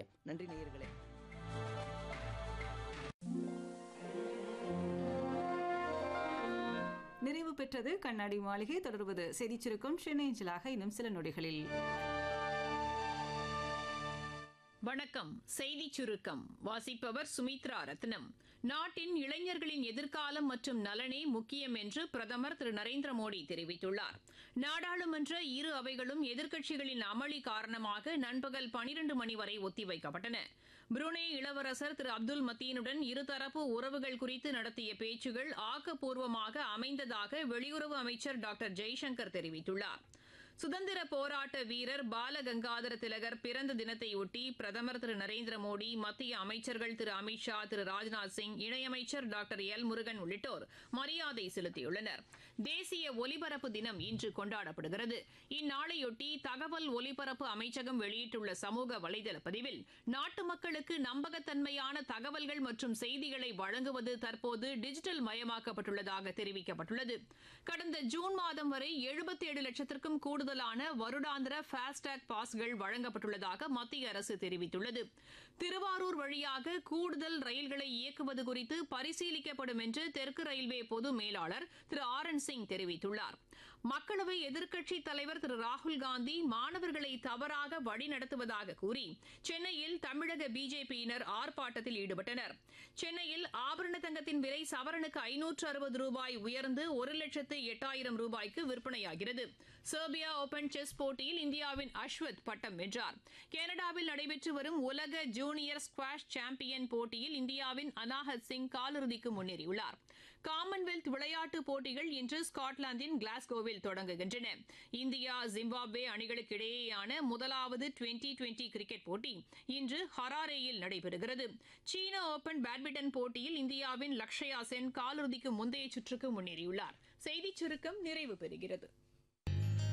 நிலையம் நன்றி நேயர்களே நிறைவு பெற்றது கண்ணாடி மாளிகை தொடர்வது செய்திச் சுருக்கம் சென்னைஞ்சலாக இன்னும் சில நொடிகளில் வணக்கம் செய்திச் சுருக்கம் வாசிப்பவர் சுமித்ரா ரத்னம் நாட்டின் இளைஞர்களின் எதிர்காலம் மற்றும் நலனே முக்கியம் என்று பிரதமர் திரு நரேந்திர மோடி தெரிவித்துள்ளார் நாடாளுமன்ற இரு அவைகளும் எதிர்க்கட்சிகளின் அமளி காரணமாக நண்பகல் பனிரண்டு மணி வரை ஒத்திவைக்கப்பட்டன புருனே இளவரசர் திரு அப்துல் மத்தீனுடன் இருதரப்பு உறவுகள் குறித்து நடத்திய பேச்சுகள் ஆக்கப்பூர்வமாக அமைந்ததாக வெளியுறவு அமைச்சர் டாக்டர் ஜெய்சங்கர் தெரிவித்துள்ளார் சுதந்திர போராட்ட வீரர் பாலகங்காதர திலகர் பிறந்த தினத்தையொட்டி பிரதமர் திரு நரேந்திர மோடி மத்திய அமைச்சர்கள் திரு அமித்ஷா திரு ராஜ்நாத் சிங் இணையமைச்சர் டாக்டர் எல் முருகன் உள்ளிட்டோர் மரியாதை செலுத்தியுள்ளனர் தேசிய ஒலிபரப்பு தினம் இன்று கொண்டாடப்படுகிறது இந்நாளையொட்டி தகவல் ஒலிபரப்பு அமைச்சகம் வெளியிட்டுள்ள சமூக வலைதள பதிவில் நாட்டு மக்களுக்கு நம்பகத்தன்மையான தகவல்கள் மற்றும் செய்திகளை வழங்குவது தற்போது டிஜிட்டல் மயமாக்கப்பட்டுள்ளதாக தெரிவிக்கப்பட்டுள்ளது கடந்த ஜூன் மாதம் வரை எழுபத்தேழு லட்சத்திற்கும் கூடுதலான வருடாந்திர ஃபாஸ்டேக் பாஸ்கள் வழங்கப்பட்டுள்ளதாக மத்திய அரசு தெரிவித்துள்ளது திருவாரூர் வழியாக கூடுதல் ரயில்களை இயக்குவது குறித்து பரிசீலிக்கப்படும் என்று தெற்கு ரயில்வே பொது மேலாளர் திரு ஆர் என் சிங் தெரிவித்துள்ளார் மக்களவை எதிர்க்கட்சித் தலைவர் திரு ராகுல் காந்தி மாணவர்களை தவறாக வழிநடத்துவதாக கூறி சென்னையில் தமிழக பிஜேபியினர் ஆர்ப்பாட்டத்தில் ஈடுபட்டனர் சென்னையில் ஆபரண தங்கத்தின் விலை சவரனுக்கு ஐநூற்று அறுபது ரூபாய் உயர்ந்து ஒரு லட்சத்து எட்டாயிரம் ரூபாய்க்கு விற்பனையாகிறது செர்பியா ஓபன் செஸ் போட்டியில் இந்தியாவின் அஸ்வத் பட்டம் வென்றார் கனடாவில் நடைபெற்று வரும் உலக ஜூனியர் ஸ்குவாஷ் சாம்பியன் போட்டியில் இந்தியாவின் அனாஹத் சிங் காலிறுதிக்கு முன்னேறியுள்ளார் காமன்வெல்த் விளையாட்டுப் போட்டிகள் இன்று ஸ்காட்லாந்தின் கிளாஸ்கோவில் தொடங்குகின்றன இந்தியா ஜிம்பாப்வே அணிகளுக்கு இடையேயான முதலாவது டுவெண்டி டுவெண்டி கிரிக்கெட் போட்டி இன்று ஹராரேயில் நடைபெறுகிறது சீன ஓபன் பேட்மிண்டன் போட்டியில் இந்தியாவின் லக்ஷயா சென் காலிறுதிக்கு முந்தைய சுற்றுக்கு முன்னேறியுள்ளார் செய்திச் சுருக்கம் நிறைவு பெறுகிறது